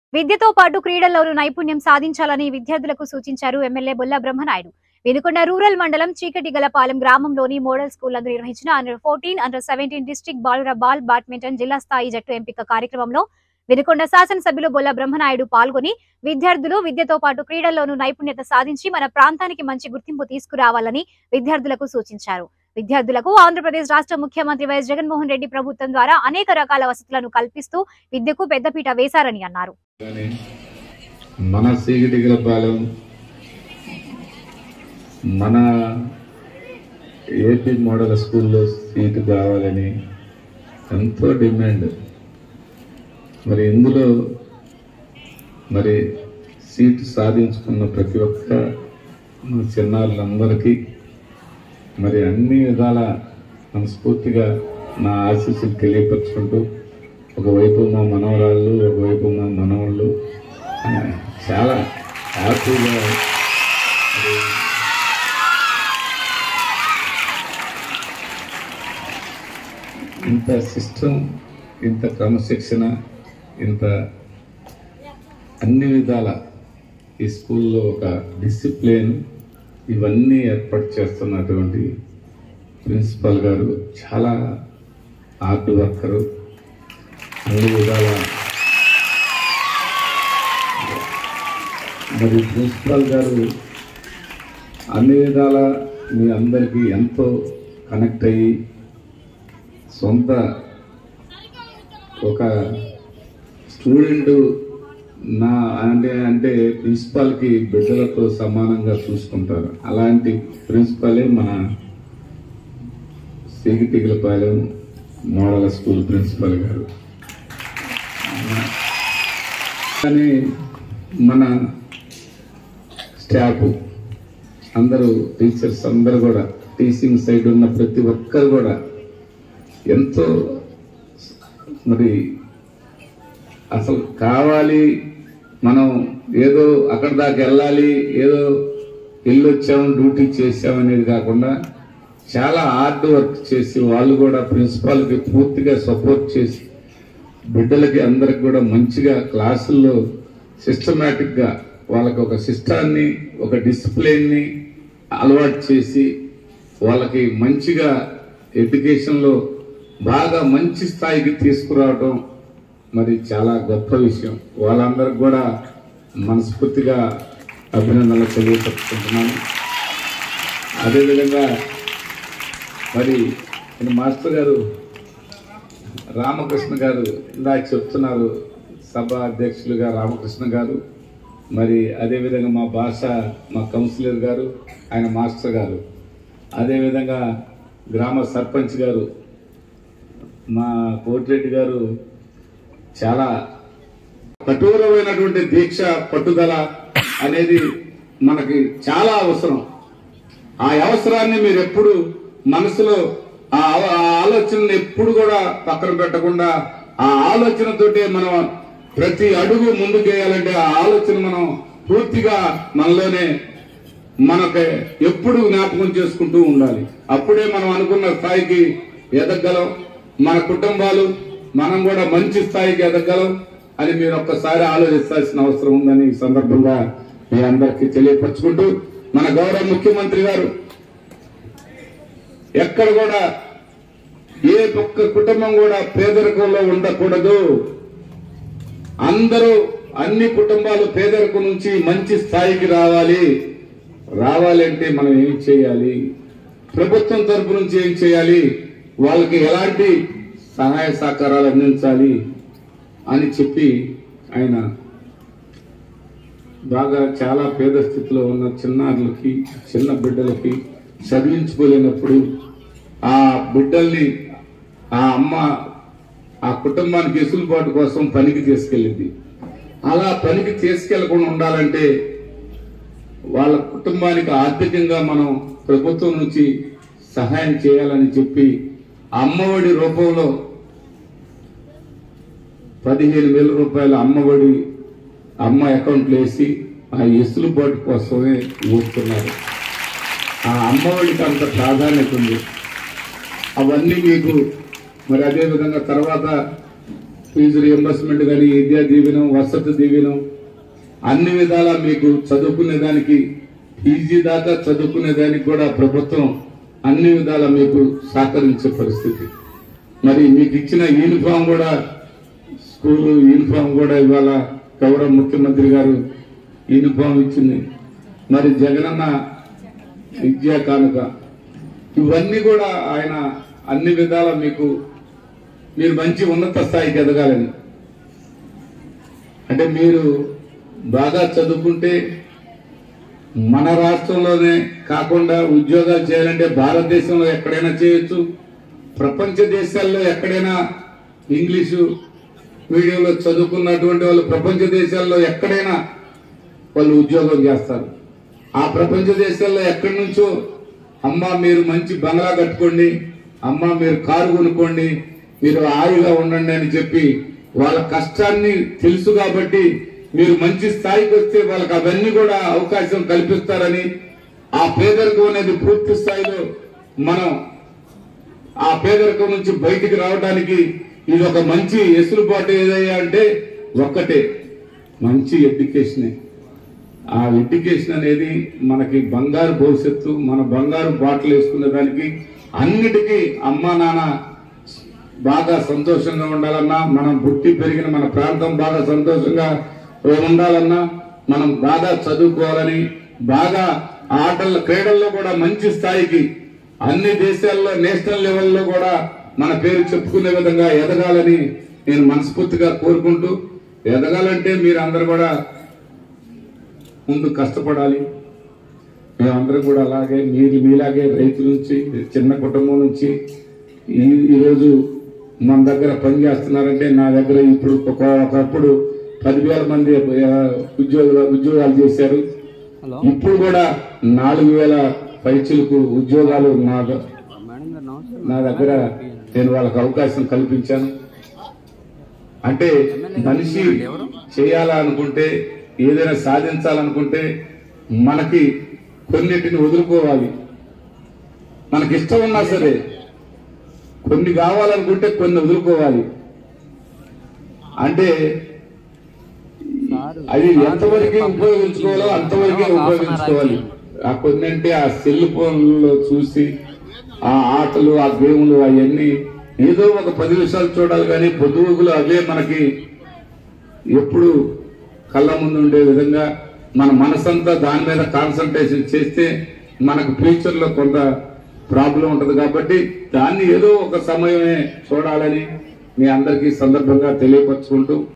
విద్యతో పాటు క్రీడల్లోనూ నైపుణ్యం సాధించాలని విద్యార్థులకు సూచించారు ఎమ్మెల్యే బొల్ల బ్రహ్మనాయుడు వెనుకొండ రూరల్ మండలం చీకటిగలపాలెం గ్రామంలోని మోడల్ స్కూల్ నందు నిర్వహించిన under fourteen under seventeen district బాలుర బాల్ బ్యాడ్మింటన్ జిల్లా స్థాయి జట్టు ఎంపిక కార్యక్రమంలో వెనుకొండ శాసనసభ్యులు బొల్ల బ్రహ్మనాయుడు పాల్గొని విద్యార్థులు విద్యతో పాటు క్రీడల్లోనూ నైపుణ్యత సాధించి మన ప్రాంతానికి మంచి గుర్తింపు తీసుకురావాలని విద్యార్థులకు సూచించారు విద్యార్థులకు ఆంధ్రప్రదేశ్ రాష్ట్ర ముఖ్యమంత్రి వైఎస్ జగన్మోహన్ రెడ్డి ప్రభుత్వం ద్వారా అనేక రకాల వసతులను కల్పిస్తూ విద్యకు పెద్దపీట వేశారని అన్నారు కానీ మన సీగిటిగలపాలెం మన ఏపీ మోడల్ స్కూల్లో సీటు కావాలని ఎంతో డిమాండ్ మరి ఇందులో మరి సీటు సాధించుకున్న ప్రతి ఒక్క మన చిన్నారులందరికీ మరి అన్ని విధాల మనస్ఫూర్తిగా నా ఆశీస్సులు తెలియపరుచుకుంటూ ఒకవైపు మా మనవరాళ్ళు ఒకవైపు మా మనవాళ్ళు ఆ, చాలా హ్యాపీగా మరి ఇంత సిస్టమ్ ఇంత క్రమశిక్షణ ఇంత అన్ని విధాల ఈ స్కూల్లో ఒక డిసిప్లిన్ ఇవన్నీ ఏర్పాటు చేస్తున్నటువంటి ప్రిన్సిపాల్ గారు చాలా హార్డ్ వర్కరు అన్ని విధాల మరి ప్రిన్సిపాల్ గారు అన్ని విధాల మీ అందరికీ ఎంతో కనెక్ట్ అయ్యి సొంత ఒక స్టూడెంట్ నా అంటే అంటే ప్రిన్సిపాల్కి బిడ్డలతో సమానంగా చూసుకుంటారు అలాంటి ప్రిన్సిపాలే మన సిగిటిగలపాలెం మోడల్ స్కూల్ ప్రిన్సిపల్ గారు కానీ మన స్టాఫ్ అందరూ టీచర్స్ అందరూ కూడా టీచింగ్ సైడ్ ఉన్న ప్రతి ఒక్కరు కూడా ఎంతో మరి అసలు కావాలి మనం ఏదో అక్కడ దాకా వెళ్ళాలి ఏదో వెళ్ళొచ్చాం డ్యూటీ చేసాం అనేది కాకుండా చాలా హార్డ్ వర్క్ చేసి వాళ్ళు కూడా ప్రిన్సిపాల్కి పూర్తిగా సపోర్ట్ చేసి బిడ్డలకి అందరికి కూడా మంచిగా క్లాసుల్లో సిస్టమేటిక్గా వాళ్ళకి ఒక సిస్టాన్ని ఒక డిసిప్లిన్ని అలవాటు చేసి వాళ్ళకి మంచిగా ఎడ్యుకేషన్లో బాగా మంచి స్థాయికి తీసుకురావడం మరి చాలా గొప్ప విషయం వాళ్ళందరికి కూడా మనస్ఫూర్తిగా అభినందనలు తెలియపరుచుకుంటున్నాను అదేవిధంగా మరి మన మాస్టర్ గారు రామకృష్ణ గారు ఇందాక చెప్తున్నారు సభ అధ్యక్షులుగా రామకృష్ణ గారు మరి అదేవిధంగా మా భాష మా కౌన్సిలర్ గారు ఆయన మాస్టర్ గారు అదేవిధంగా గ్రామ సర్పంచ్ గారు మా కోటిరెడ్డి గారు చాలా కఠోరమైనటువంటి దీక్ష పట్టుదల అనేది మనకి చాలా అవసరం ఆ అవసరాన్ని మీరు ఎప్పుడు మనసులో ఆ ఆ ఆలోచనను ఎప్పుడు కూడా పక్కన పెట్టకుండా ఆ ఆలోచనతోటే మనం ప్రతి అడుగు ముందుకేయాలంటే ఆ ఆలోచన మనం పూర్తిగా మనలోనే మనకి ఎప్పుడు జ్ఞాపకం చేసుకుంటూ ఉండాలి అప్పుడే మనం అనుకున్న స్థాయికి ఎదగలం మన కుటుంబాలు మనం కూడా మంచి స్థాయికి ఎదగలం అని మీరు ఒక్కసారి ఆలోచించాల్సిన అవసరం ఉందని ఈ సందర్భంగా మీ అందరికీ తెలియపరచుకుంటూ మన గౌరవ ముఖ్యమంత్రి గారు ఎక్కడ కూడా ఏ ఒక్క కుటుంబం కూడా పేదరికంలో ఉండకూడదు అందరూ అన్ని కుటుంబాలు పేదరికం నుంచి మంచి స్థాయికి రావాలి రావాలంటే మనం ఏం చేయాలి ప్రభుత్వం తరపు నుంచి ఏం చేయాలి వాళ్ళకి ఎలాంటి సహాయ సహకారాలు అందించాలి అని చెప్పి ఆయన బాగా చాలా పేద స్థితిలో ఉన్న చిన్నారులకి చిన్న బిడ్డలకి చదివించుకోలేనప్పుడు ఆ బిడ్డల్ని ఆ అమ్మ ఆ కుటుంబానికి ఎసులుబాటు కోసం పనికి తీసుకెళ్ళింది అలా పనికి తీసుకెళ్లకుండా ఉండాలంటే వాళ్ళ కుటుంబానికి ఆర్థికంగా మనం ప్రభుత్వం నుంచి సహాయం చేయాలని చెప్పి అమ్మఒడి రూపంలో పదిహేను వేల రూపాయల అమ్మఒడి అమ్మ అకౌంట్లో వేసి ఆ ఎసులుబాటు కోసమే ఊపుతున్నారు ఆ అమ్మఒడికి అంత ప్రాధాన్యత ఉంది అవన్నీ మీకు మరి అదే విధంగా తర్వాత ఫీజు రియంబర్స్మెంట్ కానీ విద్యా దీవెనం వసతి దీవెనం అన్ని విధాలా మీకు చదువుకునే దానికి పీజీ దాకా చదువుకునే దానికి కూడా ప్రభుత్వం అన్ని విధాలా మీకు సహకరించే పరిస్థితి మరి మీకు ఇచ్చిన యూనిఫామ్ కూడా స్కూల్ యూనిఫామ్ కూడా ఇవాళ గౌరవ ముఖ్యమంత్రి గారు యూనిఫామ్ ఇచ్చింది మరి జగనన్న విద్యా కానుక ఇవన్నీ కూడా ఆయన అన్ని విధాల మీకు మీరు మంచి ఉన్నత స్థాయికి ఎదగాలని అంటే మీరు బాగా చదువుకుంటే మన రాష్ట్రంలోనే కాకుండా ఉద్యోగాలు చేయాలంటే భారతదేశంలో ఎక్కడైనా చేయొచ్చు ప్రపంచ దేశాల్లో ఎక్కడైనా ఇంగ్లీషు మీడియంలో చదువుకున్నటువంటి వాళ్ళు ప్రపంచ దేశాల్లో ఎక్కడైనా వాళ్ళు ఉద్యోగం చేస్తారు ఆ ప్రపంచ దేశాల్లో ఎక్కడి నుంచో అమ్మ మీరు మంచి బంగ్లా కట్టుకోండి అమ్మ మీరు కారు కొనుక్కోండి మీరు హాయిగా ఉండండి అని చెప్పి వాళ్ళ కష్టాన్ని తెలుసు కాబట్టి మీరు మంచి స్థాయికి వస్తే వాళ్ళకి అవన్నీ కూడా అవకాశం కల్పిస్తారని ఆ పేదరికం అనేది పూర్తి స్థాయిలో మనం ఆ పేదరికం నుంచి బయటికి రావడానికి ఇది ఒక మంచి ఎసులుబాటు ఏదయ్యా అంటే ఒక్కటే మంచి ఎడ్యుకేషనే ఆ ఎడ్యుకేషన్ అనేది మనకి బంగారు భవిష్యత్తు మన బంగారు బాటలు వేసుకునే దానికి అన్నిటికీ అమ్మా నాన్న బాగా సంతోషంగా ఉండాలన్నా మనం పుట్టి పెరిగిన మన ప్రాంతం బాగా సంతోషంగా ఉండాలన్నా మనం బాగా చదువుకోవాలని బాగా ఆటల క్రీడల్లో కూడా మంచి స్థాయికి అన్ని దేశాల్లో నేషనల్ లెవెల్లో కూడా మన పేరు చెప్పుకునే విధంగా ఎదగాలని నేను మనస్ఫూర్తిగా కోరుకుంటూ ఎదగాలంటే మీరు అందరు కూడా ముందు కష్టపడాలి మేమందరం కూడా అలాగే మీరు మీలాగే రైతు నుంచి చిన్న కుటుంబం నుంచి ఈ ఈరోజు మన దగ్గర పని చేస్తున్నారంటే నా దగ్గర ఇప్పుడు ఒక ఒకప్పుడు పదివేల మంది ఆ, ఉద్యోగులు ఉద్యోగాలు చేశారు హలో ఇప్పుడు కూడా నాలుగు వేల పైచులకు ఉద్యోగాలు నా ద- మేడం గారు నమస్కారం నా దగ్గర నేను వాళ్ళకి అవకాశం కల్పించాను అంటే మనిషి చేయాలనుకుంటే ఏదైనా సాధించాలనుకుంటే మనకి కొన్నిటిని వదులుకోవాలి మనకి ఇష్టం ఉన్నా సరే కొన్ని కావాలనుకుంటే కొన్ని వదులుకోవాలి అంటే సార్ అది ఎంతవరకు ఉపయోగించుకోవాలో అంతవరకే ఉపయోగించుకోవాలి ఆ కొన్ని అంటే ఆ సెల్ ఫోన్లో చూసి ఆ ఆటలు ఆ గేములు అవన్నీ ఏదో ఒక పది నిమిషాలు చూడాలి కానీ పొద్దుగులు అవే మనకి ఎప్పుడు కళ్ళ ముందు ఉండే విధంగా మన మనసంతా దాని మీద కాన్సన్ట్రేషన్ చేస్తే మనకు ఫ్యూచర్ లో కొంత ప్రాబ్లం ఉంటది కాబట్టి దాన్ని ఏదో ఒక సమయమే చూడాలని మీ అందరికీ సందర్భంగా తెలియపరచుకుంటూ